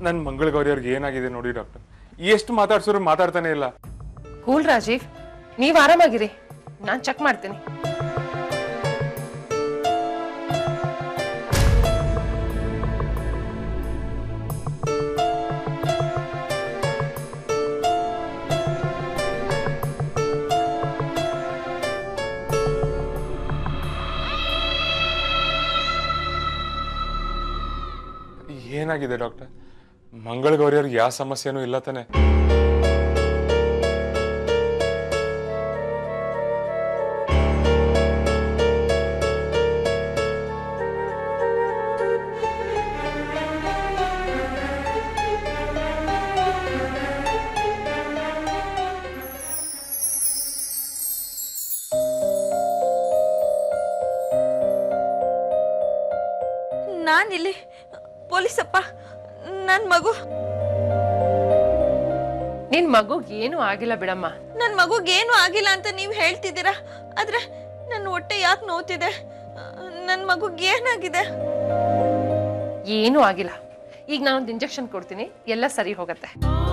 ನನ್ನ ಮಂಗಳಗೌರಿ ಅವ್ರಿಗೆ ಏನಾಗಿದೆ ನೋಡಿ ಡಾಕ್ಟರ್ ಎಷ್ಟು ಮಾತಾಡ್ಸಿದ್ರು ಮಾತಾಡ್ತಾನೆ ಇಲ್ಲ ಕೂಲ್ ರಾಜೀವ್ ನೀವ್ ಆರಾಮಾಗಿರಿ ನಾನ್ ಚೆಕ್ ಮಾಡ್ತೀನಿ ಏನಾಗಿದೆ ಡಾಕ್ಟರ್ ಮಂಗಳಗೌರಿ ಅವ್ರಿಗೆ ಯಾವ ಸಮಸ್ಯೆನೂ ಇಲ್ಲ ತಾನೆ ನಾನಿಲ್ಲಿ ಪೊಲೀಸಪ್ಪ ನನ್ನ ಮಗು ನಿನ್ ಮಗುಗ್ ಏನು ಆಗಿಲ್ಲ ಬಿಡಮ್ಮ ನನ್ನ ಮಗುಗೇನು ಆಗಿಲ್ಲ ಅಂತ ನೀವು ಹೇಳ್ತಿದ್ದೀರಾ ಆದ್ರೆ ನನ್ನ ಹೊಟ್ಟೆ ಯಾಕೆ ನೋವ್ತಿದೆ ನನ್ನ ಮಗುಗೆ ಏನಾಗಿದೆ ಏನೂ ಆಗಿಲ್ಲ ಈಗ ನಾನೊಂದು ಇಂಜೆಕ್ಷನ್ ಕೊಡ್ತೀನಿ ಎಲ್ಲ ಸರಿ ಹೋಗತ್ತೆ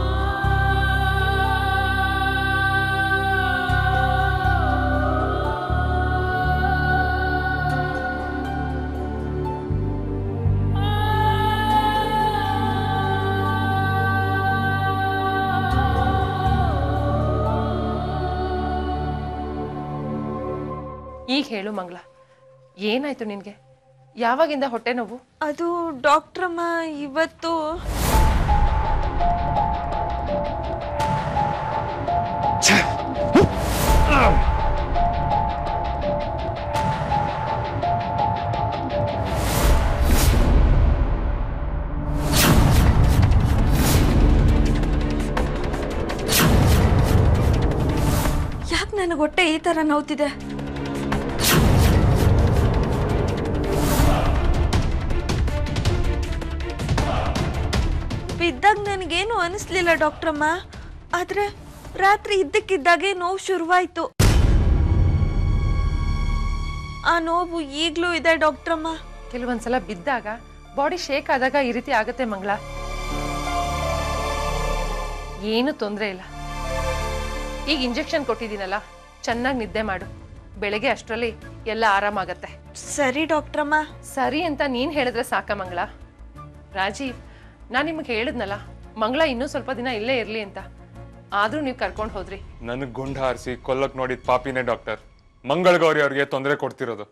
ಈಗ ಹೇಳು ಮಂಗಳ ಏನಾಯ್ತು ನಿನ್ಗೆ ಯಾವಾಗಿಂದ ಹೊಟ್ಟೆ ನೋವು ಅದು ಡಾಕ್ಟ್ರಮ್ಮ ಇವತ್ತು ಯಾಕೆ ನನಗೆ ಹೊಟ್ಟೆ ಈ ಥರ ನೋವ್ತಿದೆ ಬಿದ್ದಾಗ ನನಗೇನು ಅನಿಸ್ಲಿಲ್ಲ ಡಾಕ್ಟ್ರಮ್ಮ ಆದ್ರೆ ರಾತ್ರಿ ಇದ್ದಕ್ಕಿದ್ದಾಗೆ ನೋವು ಶುರುವಾಯ್ತು ಆ ನೋವು ಈಗಲೂ ಇದೆ ಡಾಕ್ಟ್ರಮ್ಮ ಕೆಲವೊಂದ್ಸಲ ಬಿದ್ದಾಗ ಬಾಡಿ ಶೇಕ್ ಆದಾಗ ಈ ರೀತಿ ಆಗತ್ತೆ ಮಂಗಳ ಏನು ತೊಂದರೆ ಇಲ್ಲ ಈಗ ಇಂಜೆಕ್ಷನ್ ಕೊಟ್ಟಿದ್ದೀನಲ್ಲ ಚೆನ್ನಾಗಿ ನಿದ್ದೆ ಮಾಡು ಬೆಳಗ್ಗೆ ಅಷ್ಟರಲ್ಲಿ ಎಲ್ಲ ಆರಾಮಾಗತ್ತೆ ಸರಿ ಡಾಕ್ಟ್ರಮ್ಮ ಸರಿ ಅಂತ ನೀನ್ ಹೇಳಿದ್ರೆ ಸಾಕ ಮಂಗಳ ರಾಜೀವ್ ನಾನು ನಿಮಗೆ ಹೇಳಿದ್ನಲ್ಲ ಮಂಗಳ ಇನ್ನೂ ಸ್ವಲ್ಪ ದಿನ ಇಲ್ಲೇ ಇರ್ಲಿ ಅಂತ ಆದ್ರೂ ನೀವು ಕರ್ಕೊಂಡು ಹೋದ್ರಿ ನನಗ್ ಗುಂಡು ಹಾರಿಸಿ ಕೊಲ್ಲಕ್ ನೋಡಿದ ಪಾಪಿನೇ ಡಾಕ್ಟರ್ ಮಂಗಳಗೌರಿ ಅವ್ರಿಗೆ ತೊಂದರೆ ಕೊಡ್ತಿರೋದು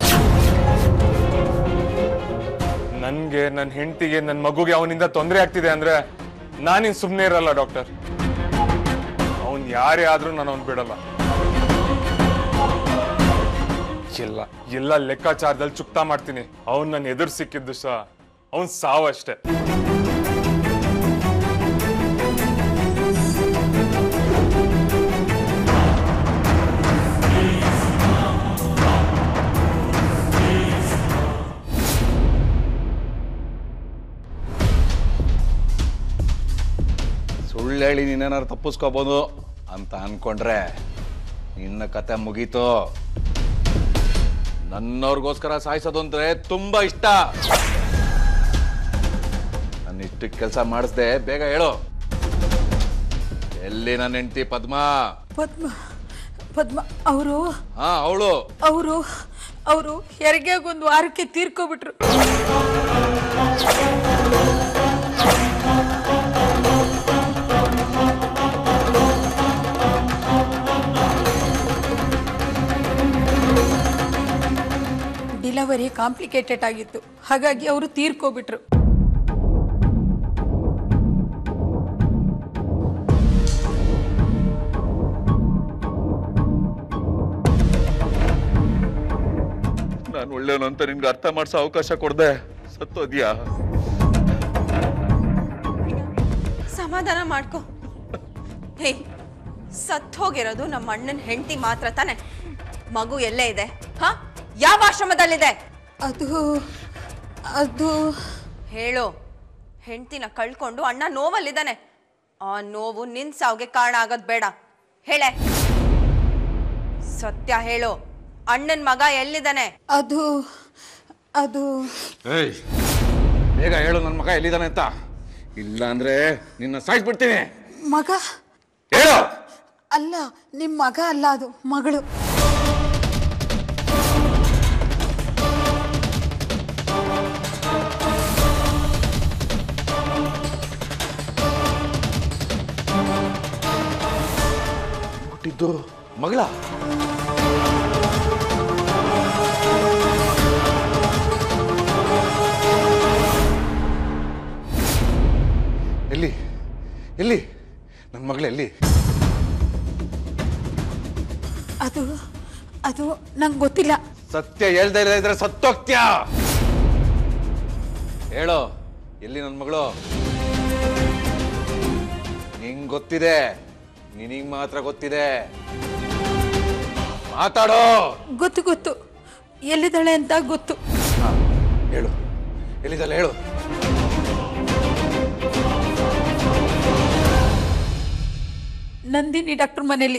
ನನ್ಗೆ ನನ್ನ ಹೆಂಡತಿಗೆ ನನ್ನ ಮಗುಗೆ ಅವನಿಂದ ತೊಂದರೆ ಆಗ್ತಿದೆ ಅಂದ್ರೆ ನಾನಿನ್ ಸುಮ್ಮನೆ ಇರಲ್ಲ ಡಾಕ್ಟರ್ ಅವನ್ ಯಾರೇ ಆದ್ರೂ ನಾನು ಅವ್ನ್ ಬಿಡಲ್ಲ ಇಲ್ಲ ಎಲ್ಲ ಲೆಕ್ಕಾಚಾರದಲ್ಲಿ ಚುಕ್ತಾ ಮಾಡ್ತೀನಿ ಅವ್ನ್ ನನ್ನ ಎದುರು ಸಿಕ್ಕಿದ್ದು ಸಹ ಅವನ್ ಸಾವಷ್ಟೇ ಸುಳ್ಳು ಹೇಳಿ ನೀನೇನಾರು ತಪ್ಪಿಸ್ಕೋಬೋದು ಅಂತ ಅನ್ಕೊಂಡ್ರೆ ನಿನ್ನ ಕತೆ ಮುಗೀತು ನನ್ನವ್ರಿಗೋಸ್ಕರ ಸಾಯಿಸೋದು ಅಂದ್ರೆ ತುಂಬಾ ಇಷ್ಟ ನನ್ನ ಇಷ್ಟು ಕೆಲಸ ಮಾಡಿಸ್ದೆ ಬೇಗ ಹೇಳು ಎಲ್ಲಿ ನನ್ನ ಹೆಂಡತಿ ಪದ್ಮ ಪದ್ಮ ಪದ್ಮ ಅವರು ಹಾ ಅವಳು ಅವರು ಅವರು ಹೆರಿಗೆಗೊಂದು ವಾರಕ್ಕೆ ತೀರ್ಕೊಬಿಟ್ರು ಡಿಲವರಿ ಕಾಂಪ್ಲಿಕೇಟೆಡ್ ಆಗಿತ್ತು ಹಾಗಾಗಿ ಅವರು ತೀರ್ಕೊಬಿಟ್ರು ನಾನು ಒಳ್ಳೆಯವನು ಅಂತ ನಿನ್ಗೆ ಅರ್ಥ ಮಾಡಿಸೋ ಅವಕಾಶ ಕೊಡ್ದೆ ಸತ್ತೋದ್ಯಾ ಸಮಾಧಾನ ಮಾಡ್ಕೊ ಹೇ ಸತ್ ಹೋಗಿರೋದು ನಮ್ಮ ಅಣ್ಣನ ಹೆಂಡತಿ ಮಾತ್ರ ತಾನೆ ಮಗು ಎಲ್ಲೇ ಇದೆ ಹಾ ಯಾವ ಆಶ್ರಮದಲ್ಲಿದೆ ಅದು ಅದು ಹೇಳು ಹೆಂಡತಿನ ಕಳ್ಕೊಂಡು ಅಣ್ಣ ನೋವಲ್ಲಿದ್ದಾನೆ ಆ ನೋವು ನಿನ್ ಸಾವ್ಗೆ ಕಾರಣ ಆಗೋದ್ ಬೇಡ ಹೇಳೆ ಸತ್ಯ ಹೇಳು ಅಣ್ಣನ್ ಮಗ ಎಲ್ಲಿದ್ದಾನೆ ಅದು ಅದು ಏಯ್ ಬೇಗ ಹೇಳು ನನ್ನ ಮಗ ಎಲ್ಲಿದ್ದಾನೆ ಅಂತ ಇಲ್ಲ ಅಂದ್ರೆ ನಿನ್ನ ಸಾಯಿಸ್ಬಿಡ್ತೀನಿ ಮಗ ಹೇಳು ಅಲ್ಲ ನಿಮ್ಮ ಮಗ ಅಲ್ಲ ಅದು ಮಗಳು ಹುಟ್ಟಿದ್ದು ಮಗಳ ಎಲ್ಲಿ ಎಲ್ಲಿ ನನ್ನ ಮಗಳು ಎಲ್ಲಿ ಅದು ಅದು ನಂಗೆ ಗೊತ್ತಿಲ್ಲ ಸತ್ಯ ಹೇಳ್ದೇ ಇದ್ರೆ ಸತ್ತೋಗ್ತ್ಯ ಹೇಳು ಎಲ್ಲಿ ನನ್ನ ಮಗಳು ನಿಂಗ್ ಗೊತ್ತಿದೆ ನಿನಗ್ ಮಾತ್ರ ಗೊತ್ತಿದೆ ಮಾತಾಡೋ ಗೊತ್ತು ಗೊತ್ತು ಎಲ್ಲಿದ್ದಾಳೆ ಅಂತ ಗೊತ್ತು ಹಾ, ಹೇಳು ಎಲ್ಲಿದ್ದಲ್ಲ ಹೇಳು ನಂದಿನಿ ಡಾಕ್ಟರ್ ಮನೇಲಿ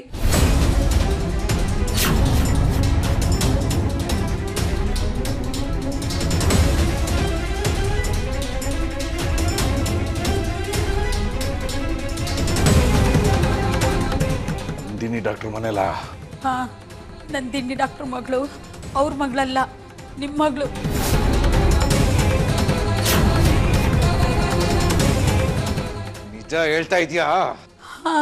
ನಂದಿನಿ ಡಾಕ್ಟರ್ ಮನೆಯಲ್ಲ ಹಾ ನಂದಿನಿ ಡಾಕ್ಟರ್ ಮಗಳು ಅವ್ರ ಮಗಳಲ್ಲ ನಿಮ್ಮ ಮಗಳು ನಿಜ ಹೇಳ್ತಾ ಇದೀಯಾ ಹಾ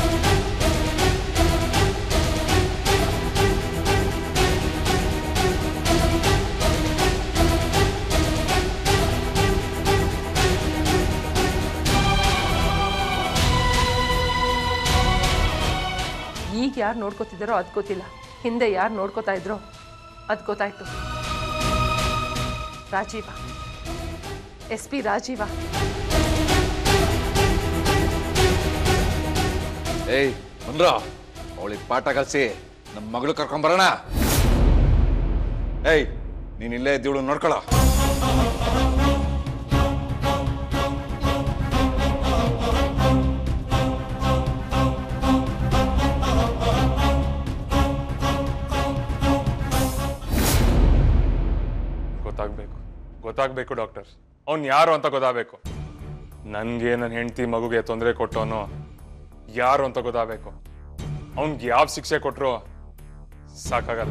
ಈಗ ಯಾರು ನೋಡ್ಕೋತಿದ್ದಾರೋ ಅದು ಗೊತ್ತಿಲ್ಲ ಹಿಂದೆ ಯಾರು ನೋಡ್ಕೋತಾ ಇದ್ರೋ ಅದು ಗೊತ್ತಾಯ್ತು ರಾಜೀವ ಎಸ್ ಪಿ ರಾಜೀವ ಏಯ್ ಬಂದ್ರ ಅವಳಿಗೆ ಪಾಠ ಕಲ್ಸಿ ನಮ್ಮ ಮಗಳು ಕರ್ಕೊಂಬರೋಣ ಏಯ್ ನೀನ್ ಇಲ್ಲೇ ಇದ್ದೀವಳು ನೋಡ್ಕೊಳ ಗೊತ್ತಾಗ್ಬೇಕು ಗೊತ್ತಾಗ್ಬೇಕು ಡಾಕ್ಟರ್ ಅವ್ನು ಯಾರು ಅಂತ ಗೊತ್ತಾಗಬೇಕು ನನಗೆ ನನ್ನ ಹೆಂಡತಿ ಮಗುಗೆ ತೊಂದರೆ ಕೊಟ್ಟವನು ಯಾರು ಅಂತ ಗೊತ್ತಾಗಬೇಕು ಅವ್ನಿಗೆ ಯಾವ ಶಿಕ್ಷೆ ಕೊಟ್ಟರು ಸಾಕಾಗಲ್ಲ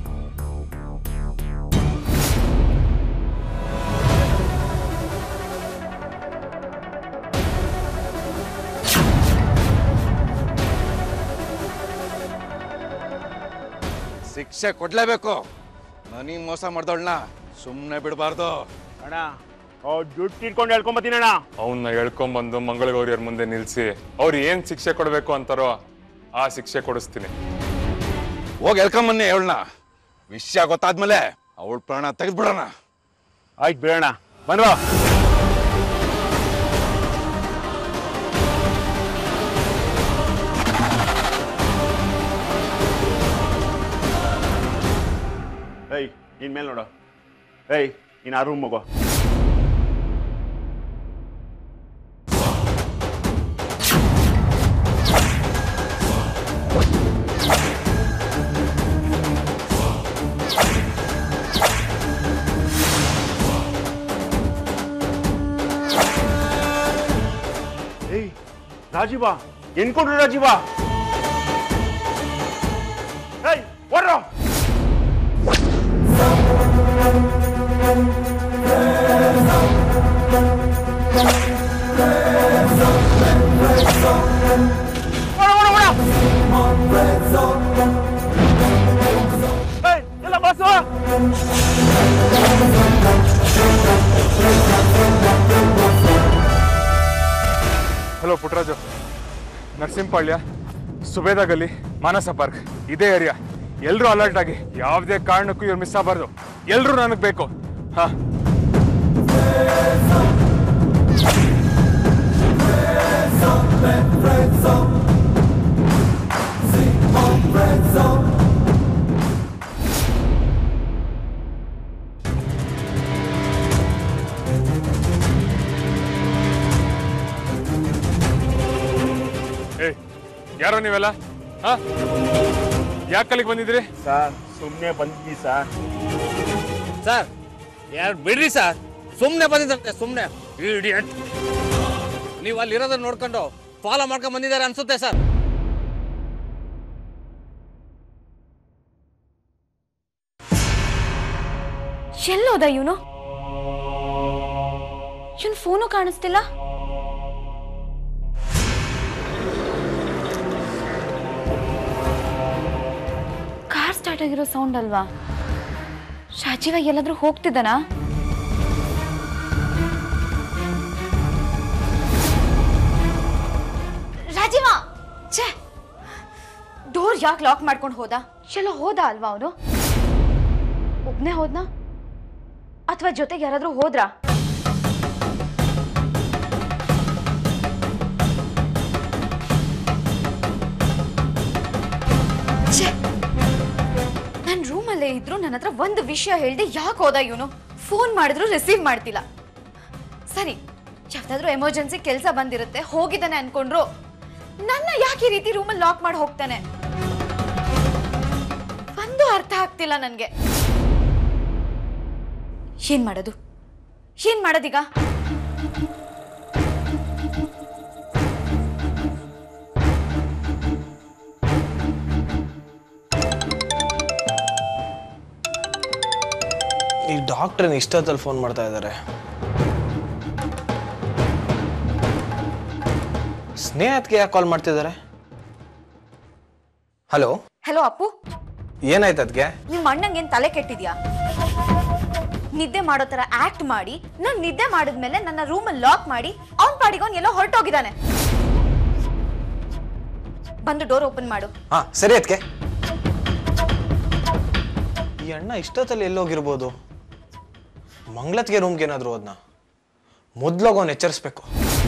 ಶಿಕ್ಷೆ ಕೊಡ್ಲೇಬೇಕು ನನಗೆ ಮೋಸ ಮಾಡ್ದವಳನ್ನ ಸುಮ್ಮನೆ ಬಿಡಬಾರ್ದು ಅಣ್ಣ ಅವ್ರು ದುಡ್ಡು ಇಟ್ಕೊಂಡು ಹೇಳ್ಕೊಂಬತ್ತೀನಿ ಅಣ್ಣ ಅವನ್ನ ಎಳ್ಕೊಂಬಂದು ಮಂಗಳಗೌರಿಯರ ಮುಂದೆ ನಿಲ್ಲಿಸಿ ಅವ್ರು ಏನು ಶಿಕ್ಷೆ ಕೊಡಬೇಕು ಅಂತಾರೋ ಆ ಶಿಕ್ಷೆ ಕೊಡಿಸ್ತೀನಿ ಹೋಗಿ ಎಳ್ಕೊಂಬನ್ನಿ ಅವಳನ್ನ ವಿಷಯ ಗೊತ್ತಾದ್ಮೇಲೆ ಅವಳ ಪ್ರಾಣ ತೆಗೆದ್ಬಿಡೋಣ ಆಯ್ತು ಬಿಡೋಣ ಬಂದ್ರೋ ಏಯ್ ನಿನ್ ಮೇಲೆ ನೋಡು ಏಯ್ ನೀನ್ ಆ ರೂಮ್ ಹೋಗೋ ಏಯ್ ರಾಜೀವ ಎನ್ಕೊಂಡ್ರು ರಾಜೀವ ಏಯ್ ಓಡ್ರೋ ಓಡ ಓಡ ಓಡ ಏಯ್ ಎಲ್ಲ ಬಸ್ಸು ಹಲೋ ಪುಟ್ರಾಜು ನರಸಿಂಹಪಾಳ್ಯ ಸುಬೇದ ಗಲಿ ಮಾನಸ ಪಾರ್ಕ್ ಇದೇ ಏರಿಯಾ ಎಲ್ಲರೂ ಅಲರ್ಟ್ ಆಗಿ ಯಾವುದೇ ಕಾರಣಕ್ಕೂ ಇವ್ರು ಮಿಸ್ ಆಗಬಾರ್ದು ಎಲ್ಲರೂ ನನಗೆ ಬೇಕು ಹಾ ಏಯ್ ಯಾರೋ ನೀವೆಲ್ಲ ಹಾ ಯಾಕೆ ಅಲ್ಲಿಗೆ ಬಂದಿದ್ರಿ ಸರ್ ಸುಮ್ಮನೆ ಬಂದಿದ್ದಿ ಸರ್ ಸರ್ ಯಾರು ಬಿಡ್ರಿ ಸರ್ ಸುಮ್ಮನೆ ಬಂದಿದ್ದಂತೆ ಸುಮ್ಮನೆ ಇಡಿಯಟ್ ನೀವು ಅಲ್ಲಿರೋದನ್ನ ನೋಡ್ಕೊಂಡು ಫಾಲೋ ಮಾಡ್ಕೊಂಡ್ ಬಂದಿದ್ದಾರೆ ಅನ್ಸುತ್ತೆ ಸರ್ ಎಲ್ಲೋದ ಇವನು ಇವನ್ ಫೋನು ಕಾಣಿಸ್ತಿಲ್ಲ ಕಾರ್ ಸ್ಟಾರ್ಟ್ ಆಗಿರೋ ಸೌಂಡ್ ಅಲ್ವಾ ಶಾಜೀವ ಎಲ್ಲಾದ್ರೂ ಹೋಗ್ತಿದ್ದಾನಾ ರಾಜೀವ ಛೇ ಡೋರ್ ಯಾಕೆ ಲಾಕ್ ಮಾಡ್ಕೊಂಡು ಹೋದ ಎಲ್ಲ ಹೋದ ಅಲ್ವಾ ಅವನು ಒಬ್ನೇ ಹೋದ್ನಾ ಅಥವಾ ಜೊತೆಗೆ ಯಾರಾದ್ರೂ ಹೋದ್ರಾ ನನ್ನ ರೂಮಲ್ಲೇ ಇದ್ರು ನನ್ನ ಹತ್ರ ಒಂದು ವಿಷಯ ಹೇಳ್ದೆ ಯಾಕೆ ಹೋದ ಇವನು ಫೋನ್ ಮಾಡಿದ್ರು ರಿಸೀವ್ ಮಾಡ್ತಿಲ್ಲ ಸರಿ ಯಾವ್ದಾದ್ರು ಎಮರ್ಜೆನ್ಸಿ ಕೆಲಸ ಬಂದಿರುತ್ತೆ ಹೋಗಿದ್ದಾನೆ ಅನ್ಕೊಂಡ್ರು ನನ್ನ ಯಾಕೆ ಈ ರೀತಿ ರೂಮಲ್ಲಿ ಲಾಕ್ ಮಾಡಿ ಹೋಗ್ತಾನೆ ಒಂದು ಅರ್ಥ ಆಗ್ತಿಲ್ಲ ನನ್ಗೆ ಏನ್ ಮಾಡೋದು ಏನ್ ಮಾಡೋದೀಗ ಈ ಡಾಕ್ಟ್ರನ್ನ ಇಷ್ಟೊತ್ತಲ್ಲಿ ಫೋನ್ ಮಾಡ್ತಾ ಇದ್ದಾರೆ ಸ್ನೇಹತ್ಗೆ ಯಾಕೆ ಕಾಲ್ ಮಾಡ್ತಿದ್ದಾರೆ ಹಲೋ ಹಲೋ ಅಪ್ಪು ಏನಾಯ್ತು ಅದಕ್ಕೆ ನಿಮ್ಮ ಅಣ್ಣಂಗೆ ಏನ್ ತಲೆ ಕೆಟ್ಟಿದ್ಯಾ ನಿದ್ದೆ ಮಾಡೋ ತರ ಆಕ್ಟ್ ಮಾಡಿ ನಾನ್ ನಿದ್ದೆ ಮಾಡಿದ್ಮೇಲೆ ನನ್ನ ರೂಮಲ್ಲಿ ಲಾಕ್ ಮಾಡಿ ಅವನ್ ಪಾಡಿಗೆ ಅವ್ನ್ ಎಲ್ಲೋ ಹೊರಟೋಗಿದ್ದಾನೆ ಬಂದು ಡೋರ್ ಓಪನ್ ಮಾಡು ಹಾ ಸರಿ ಅದಕ್ಕೆ ಈ ಅಣ್ಣ ಇಷ್ಟೊತ್ತಲ್ಲಿ ಎಲ್ಲೋಗಿರ್ಬೋದು ಮಂಗ್ಲತ್ಗೆ ರೂಮ್ಗೆ ಏನಾದ್ರು ಹೋದ್ನ ಮೊದ್ಲಾಗ ಅವ್ನು ಎಚ್ಚರಿಸ್ಬೇಕು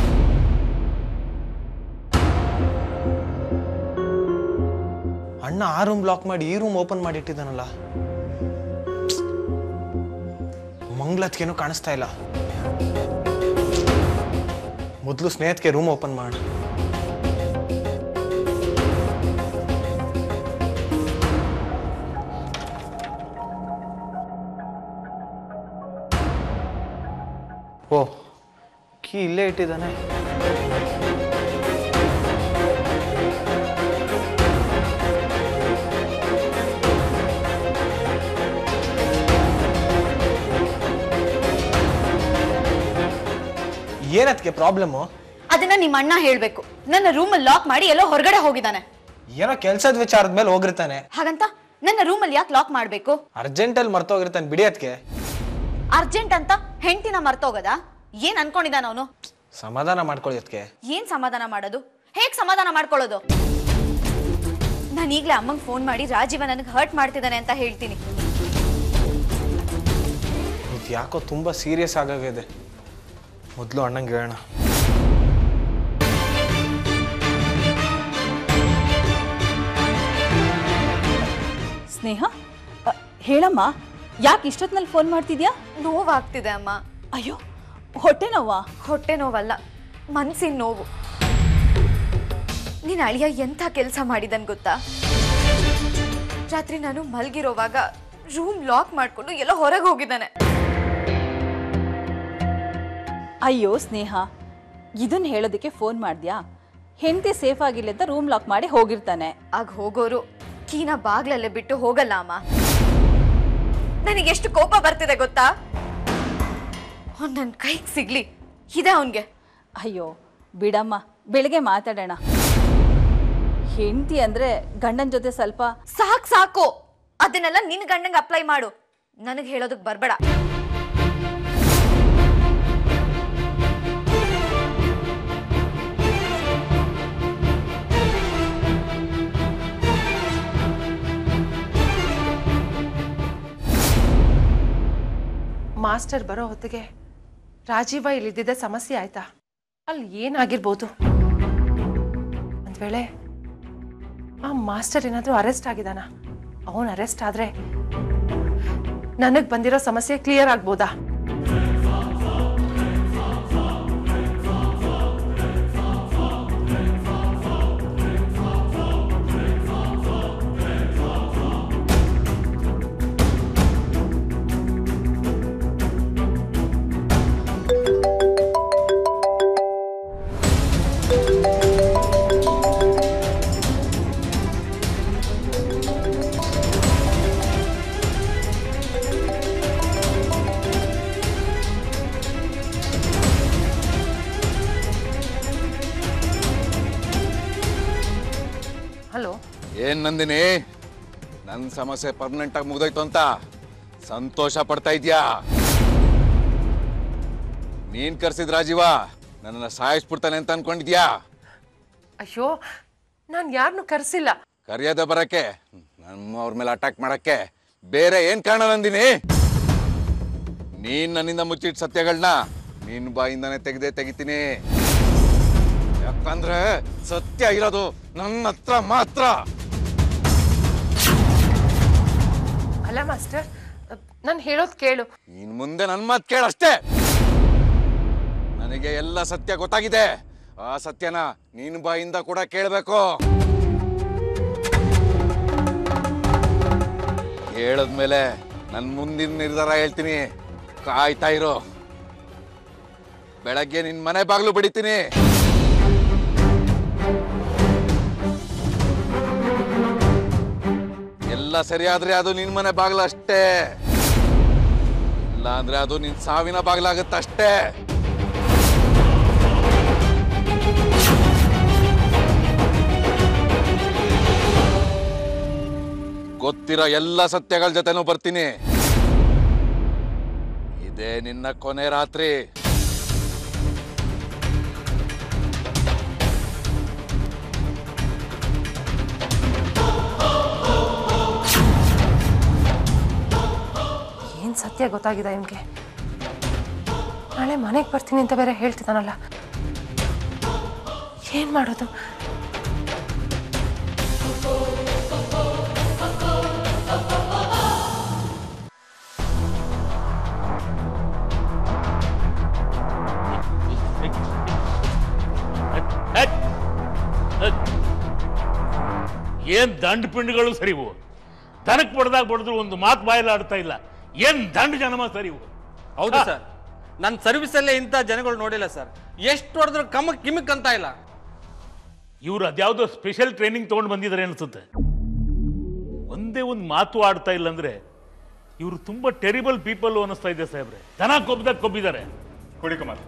ಅಣ್ಣ ಆ ರೂಮ್ ಬ್ಲಾಕ್ ಮಾಡಿ ಈ ರೂಮ್ ಓಪನ್ ಮಾಡಿ ಇಟ್ಟಿದ್ದಾನಲ್ಲ ಮಂಗ್ಲತ್ಗೇನು ಕಾಣಿಸ್ತಾ ಇಲ್ಲ ಮೊದಲು ಸ್ನೇಹತ್ಗೆ ರೂಮ್ ಓಪನ್ ಮಾಡಿ ಓ ಕೀ ಇಲ್ಲೇ ಇಟ್ಟಿದ್ದಾನೆ ಏನದಕ್ಕೆ ಪ್ರಾಬ್ಲಮ್ಮು ಅದನ್ನ ನಿಮ್ಮ ಅಣ್ಣ ಹೇಳ್ಬೇಕು ನನ್ನ ರೂಮಲ್ಲಿ ಲಾಕ್ ಮಾಡಿ ಎಲ್ಲೋ ಹೊರಗಡೆ ಹೋಗಿದ್ದಾನೆ ಏನೋ ಕೆಲ್ಸದ ವಿಚಾರದ ಮೇಲೆ ಹೋಗಿರ್ತಾನೆ ಹಾಗಂತ ನನ್ನ ರೂಮಲ್ಲಿ ಯಾಕೆ ಲಾಕ್ ಮಾಡ್ಬೇಕು ಅರ್ಜೆಂಟಲ್ಲಿ ಮರ್ತೋಗಿರ್ತಾನೆ ಬಿಡಿ ಅದಕ್ಕೆ ಅರ್ಜೆಂಟ್ ಅಂತ ಹೆಂಡತಿನ ಮರ್ತೋಗದ ಏನ್ ಅನ್ಕೊಂಡಿದ್ದಾನ ಅವನು ಸಮಾಧಾನ ಮಾಡ್ಕೊಳ್ಳಿ ಅದಕ್ಕೆ ಏನ್ ಸಮಾಧಾನ ಮಾಡೋದು ಹೇಗ್ ಸಮಾಧಾನ ಮಾಡ್ಕೊಳ್ಳೋದು ನಾನು ಈಗಲೇ ಅಮ್ಮಂಗೆ ಫೋನ್ ಮಾಡಿ ರಾಜೀವ ನನಗೆ ಹರ್ಟ್ ಮಾಡ್ತಿದ್ದಾನೆ ಅಂತ ಹೇಳ್ತೀನಿ ಇದು ಯಾಕೋ ತುಂಬ ಸೀರಿಯಸ್ ಆಗಾಗಿದೆ ಮೊದಲು ಅಣ್ಣಂಗೆ ಹೇಳೋಣ ಸ್ನೇಹ ಅ, ಹೇಳಮ್ಮ ಯಾಕೆ ಇಷ್ಟೊತ್ತಿನಲ್ಲಿ ಫೋನ್ ಮಾಡ್ತಿದ್ಯಾ ನೋವಾಗ್ತಿದೆ ಅಮ್ಮ ಅಯ್ಯೋ ಹೊಟ್ಟೆ ನೋವಾ ಹೊಟ್ಟೆ ನೋವಲ್ಲ ಮನ್ಸಿನ ನೋವು ನಿನ್ನ ಅಳಿಯ ಎಂಥ ಕೆಲಸ ಮಾಡಿದನ್ ಗೊತ್ತಾ ರಾತ್ರಿ ನಾನು ಮಲ್ಗಿರೋವಾಗ ರೂಮ್ ಲಾಕ್ ಮಾಡ್ಕೊಂಡು ಎಲ್ಲೋ ಹೊರಗೆ ಹೋಗಿದ್ದಾನೆ ಅಯ್ಯೋ ಸ್ನೇಹ ಇದನ್ನ ಹೇಳೋದಕ್ಕೆ ಫೋನ್ ಮಾಡ್ದ್ಯಾ ಹೆಂಡತಿ ಸೇಫ್ ಆಗಿಲ್ಲ ಅಂತ ರೂಮ್ ಲಾಕ್ ಮಾಡಿ ಹೋಗಿರ್ತಾನೆ ಆಗ ಹೋಗೋರು ಕೀನ ಬಾಗ್ಲಲ್ಲೇ ಬಿಟ್ಟು ಹೋಗಲ್ಲ ಅಮ್ಮ ನನಗೆ ಎಷ್ಟು ಕೋಪ ಬರ್ತಿದೆ ಗೊತ್ತಾ ಅವ್ನ್ ನನ್ ಕೈಗೆ ಸಿಗ್ಲಿ ಇದೆ ಅವನ್ಗೆ ಅಯ್ಯೋ ಬಿಡಮ್ಮ ಬೆಳಿಗ್ಗೆ ಮಾತಾಡೋಣ ಹೆಂಡತಿ ಅಂದ್ರೆ ಗಂಡನ ಜೊತೆ ಸ್ವಲ್ಪ ಸಾಕ್ ಸಾಕು ಅದನ್ನೆಲ್ಲ ನಿನ್ ಗಂಡಂಗೆ ಅಪ್ಲೈ ಮಾಡು ನನಗೆ ಹೇಳೋದಕ್ ಬರ್ಬೇಡ ಮಾಸ್ಟರ್ ಬರೋ ಹೊತ್ತಿಗೆ ರಾಜೀವ ಇಲ್ಲಿದ್ದಿದ್ದೆ ಸಮಸ್ಯೆ ಆಯ್ತಾ ಅಲ್ಲಿ ಏನಾಗಿರ್ಬೋದು ಒಂದ್ ವೇಳೆ ಆ ಮಾಸ್ಟರ್ ಏನಾದರೂ ಅರೆಸ್ಟ್ ಆಗಿದಾನ ಅವನು ಅರೆಸ್ಟ್ ಆದ್ರೆ ನನಗೆ ಬಂದಿರೋ ಸಮಸ್ಯೆ ಕ್ಲಿಯರ್ ಆಗ್ಬೋದಾ ಏನ್ ನಂದಿನಿ ನನ್ನ ಸಮಸ್ಯೆ ಪರ್ಮನೆಂಟ್ ಆಗಿ ಮುಗ್ದೋಯ್ತು ಅಂತ ಸಂತೋಷ ಪಡ್ತಾ ಇದ್ಯಾ ನೀನ್ ಕರ್ಸಿದ್ ರಾಜೀವ ನನ್ನನ್ನ ಸಾಯಿಸ್ಬಿಡ್ತಾನೆ ಅಂತ ಅನ್ಕೊಂಡಿದ್ಯಾ ಅಯ್ಯೋ ನಾನು ಯಾರನ್ನೂ ಕರೆಸಿಲ್ಲ ಕರೆಯೋದೆ ಬರಕ್ಕೆ ನಮ್ಮವ್ರ ಮೇಲೆ ಅಟ್ಯಾಕ್ ಮಾಡಕ್ಕೆ ಬೇರೆ ಏನ್ ಕಾರಣ ನಂದಿನಿ ನೀನ್ ನನ್ನಿಂದ ಮುಚ್ಚಿಟ್ ಸತ್ಯಗಳನ್ನ ನಿನ್ ಬಾಯಿಂದಾನೆ ತೆಗೆದೇ ತೆಗಿತೀನಿ ಯಾಕಂದ್ರೆ ಸತ್ಯ ಇರೋದು ನನ್ನ ಹತ್ರ ಮಾತ್ರ ಅಲ್ಲ ಮಾಸ್ಟರ್ ನಾನು ಹೇಳೋದು ಕೇಳು ಇನ್ ಮುಂದೆ ನನ್ ಮಾತ್ ಕೇಳಷ್ಟೇ ನನಗೆ ಎಲ್ಲ ಸತ್ಯ ಗೊತ್ತಾಗಿದೆ ಆ ಸತ್ಯನ ನಿನ್ ಬಾಯಿಂದ ಕೂಡ ಕೇಳಬೇಕು ಹೇಳದ್ಮೇಲೆ ನನ್ ಮುಂದಿನ ನಿರ್ಧಾರ ಹೇಳ್ತೀನಿ ಕಾಯ್ತಾ ಇರೋ ಬೆಳಗ್ಗೆ ನಿನ್ ಮನೆ ಬಾಗ್ಲು ಬಡಿತೀನಿ ಎಲ್ಲ ಸರಿಯಾದ್ರೆ ಅದು ನಿನ್ ಮನೆ ಬಾಗ್ಲು ಅಷ್ಟೇ ಇಲ್ಲ ಅಂದ್ರೆ ಅದು ನಿನ್ ಸಾವಿನ ಬಾಗ್ಲಾಗತ್ತಷ್ಟೇ ಗೊತ್ತಿರೋ ಎಲ್ಲ ಸತ್ಯಗಳ ಜೊತೆನೂ ಬರ್ತೀನಿ ಇದೇ ನಿನ್ನ ಕೊನೆ ರಾತ್ರಿ ಏನು ಸತ್ಯ ಗೊತ್ತಾಗಿದೆ ಇವನಿಗೆ ನಾಳೆ ಮನೆಗೆ ಬರ್ತೀನಿ ಅಂತ ಬೇರೆ ಹೇಳ್ತಿದ್ದಾನಲ್ಲ ಏನು ಮಾಡೋದು ಹಟ್! ಹಟ್! ಏನ್ ದಂಡ ಪಿಂಡ್ಗಳು ಸರಿವು ದನಕ್ ಬಡ್ದಾಗ ಬಡಿದ್ರು ಒಂದು ಮಾತು ಬಾಯಲ್ಲಿ ಆಡ್ತಾ ಇಲ್ಲ ಏನ್ ದಂಡ ಜನಮ ಸರಿವು ಹೌದು ಸರ್ ನನ್ನ ಸರ್ವಿಸಲ್ಲೇ ಇಂಥ ಜನಗಳು ನೋಡಿಲ್ಲ ಸರ್ ಎಷ್ಟು ಹೊಡೆದ್ರು ಕಮಕ್ ಕಿಮಕ್ ಅಂತ ಇಲ್ಲ ಇವ್ರು ಅದ್ಯಾವುದೋ ಸ್ಪೆಷಲ್ ಟ್ರೈನಿಂಗ್ ತಗೊಂಡು ಬಂದಿದ್ದಾರೆ ಅನ್ಸುತ್ತೆ ಒಂದೇ ಒಂದು ಮಾತು ಆಡ್ತಾ ಇಲ್ಲ ಅಂದ್ರೆ ಇವರು ತುಂಬಾ ಟೆರಿಬಲ್ ಪೀಪಲ್ ಅನ್ನಿಸ್ತಾ ಇದೆ ಸಾಹೇಬ್ರೆ ದನ ಕೊಬ್ದಾಗ ಕೊಬ್ಬಿದ್ದಾರೆ ಕೊಡಿ ಕುಮಾರ್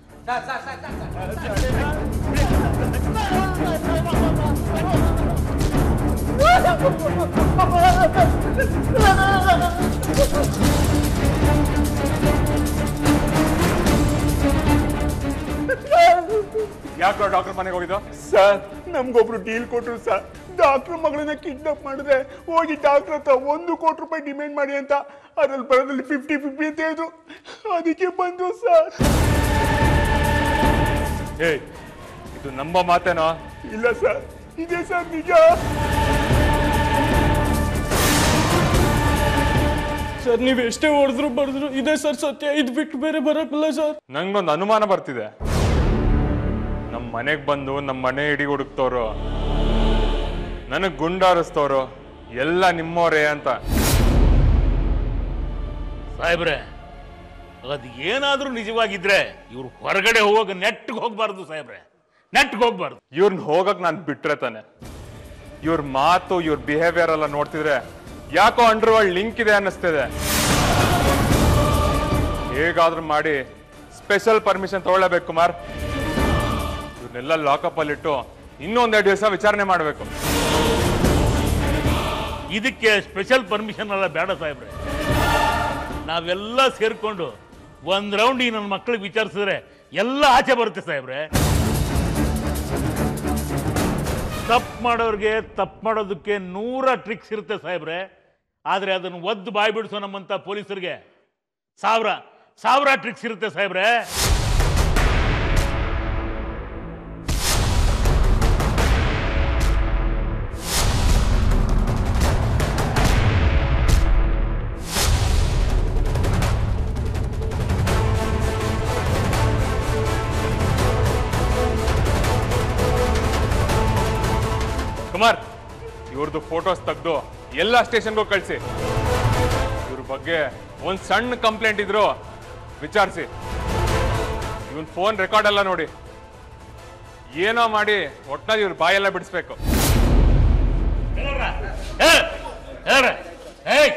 ಯಾಕೆ ಡಾಕ್ಟರ್ ಮನೆಗೆ ಹೋಗಿದ್ದು ಸರ್ ನಮ್ಗೊಬ್ರು ಡೀಲ್ ಕೊಟ್ರು ಸರ್ ಡಾಕ್ಟರ್ ಮಗಳನ್ನ ಕಿಡ್ನಾಪ್ ಮಾಡಿದ್ರೆ ಹೋಗಿ ಡಾಕ್ಟರ್ ಹತ್ರ ಒಂದು ಕೋಟಿ ರೂಪಾಯಿ ಡಿಮ್ಯಾಂಡ್ ಮಾಡಿ ಅಂತ ಅದ್ರಲ್ಲಿ ಬರೋದ್ರಲ್ಲಿ ಫಿಫ್ಟಿ ಫಿಫ್ಟಿ ಅಂತ ಹೇಳಿದ್ರು ಅದಕ್ಕೆ ಬಂದು ಸರ್ ಏಯ್ ಇದು ನಂಬೋ ಮಾತೇನೋ ಇಲ್ಲ ಸರ್ ಇದೆ ಸರ್ ನಿಜ ಸರ್ ನೀವು ಎಷ್ಟೇ ಹೊಡೆದ್ರು ಬಡಿದ್ರು ಇದೆ ಸರ್ ಸತ್ಯ ಇದು ಬಿಟ್ಟು ಬೇರೆ ಬರಕ್ಕಿಲ್ಲ ಸರ್ ನಂಗೊಂದು ಅನುಮಾನ ಬರ್ತಿದೆ ನಮ್ಮ ಮನೆಗೆ ಬಂದು ನಮ್ಮ ಮನೆ ಇಡಿ ಹುಡುಕ್ತವ್ರು ನನಗೆ ಗುಂಡಾರಿಸ್ತವ್ರು ಎಲ್ಲ ನಿಮ್ಮೋರೇ ಅಂತ ಸಾಹೇಬ್ರೆ ಅದು ಏನಾದ್ರೂ ನಿಜವಾಗಿದ್ರೆ ಇವ್ರು ಹೊರಗಡೆ ಹೋಗೋಕೆ ನೆಟ್ಗೆ ಹೋಗ್ಬಾರ್ದು ಸಾಹೇಬ್ರೆ ನೆಟ್ಗೆ ಹೋಗ್ಬಾರ್ದು ಇವ್ರನ್ನ ಹೋಗಕ್ ನಾನು ಬಿಟ್ರೆ ತಾನೆ ಇವ್ರ ಮಾತು ಇವ್ರ ಬಿಹೇವಿಯರ್ ಎಲ್ಲ ನೋಡ್ತಿದ್ರೆ ಯಾಕೋ ಅಂಡರ್ ವರ್ಲ್ಡ್ ಲಿಂಕ್ ಇದೆ ಅನ್ನಿಸ್ತಿದೆ ಹೇಗಾದ್ರೂ ಮಾಡಿ ಸ್ಪೆಷಲ್ ಪರ್ಮಿಷನ್ ತಗೊಳ್ಳೇಬೇಕು ಕುಮಾರ್ ಇವ್ರನ್ನೆಲ್ಲ ಲಾಕಪ್ ಅಲ್ಲಿ ಇಟ್ಟು ಇನ್ನೊಂದೆರಡು ದಿವಸ ವಿಚಾರಣೆ ಮಾಡಬೇಕು ಇದಕ್ಕೆ ಸ್ಪೆಷಲ್ ಪರ್ಮಿಷನ್ ಎಲ್ಲ ಬೇಡ ಸಾಹೇಬ್ರೆ ನಾವೆಲ್ಲ ಸೇರ್ಕೊಂಡು ಒಂದ್ ರೌಂಡ್ ಈ ನನ್ನ ಮಕ್ಕಳಿಗೆ ವಿಚಾರಿಸಿದ್ರೆ ಎಲ್ಲ ಆಚೆ ಬರುತ್ತೆ ಸಾಹೇಬ್ರೆ ತಪ್ಪು ಮಾಡೋರಿಗೆ ತಪ್ಪು ಮಾಡೋದಕ್ಕೆ ನೂರ ಟ್ರಿಕ್ಸ್ ಇರುತ್ತೆ ಸಾಹೇಬ್ರೆ ಆದ್ರೆ ಅದನ್ನು ಒದ್ದು ಬಾಯಿ ಬಿಡಿಸೋ ನಮ್ಮಂತ ಪೊಲೀಸರಿಗೆ ಸಾವಿರ ಸಾವಿರ ಟ್ರಿಕ್ಸ್ ಇರುತ್ತೆ ಸಾಹೇಬ್ರೆ ಕುಮಾರ್ ಇವ್ರದ್ದು ಫೋಟೋಸ್ ತೆಗೆದು ಎಲ್ಲ ಸ್ಟೇಷನ್ಗೂ ಕಳಿಸಿ ಇವ್ರ ಬಗ್ಗೆ ಒಂದ್ ಸಣ್ಣ ಕಂಪ್ಲೇಂಟ್ ಇದ್ರು ವಿಚಾರಿಸಿ ಇವನ್ ಫೋನ್ ರೆಕಾರ್ಡ್ ಎಲ್ಲ ನೋಡಿ ಏನೋ ಮಾಡಿ ಒಟ್ನಲ್ಲಿ ಇವ್ರ ಬಾಯೆಲ್ಲ ಬಿಡಿಸ್ಬೇಕು ಏ, ಹೇಳ್ರೆ. ಏಯ್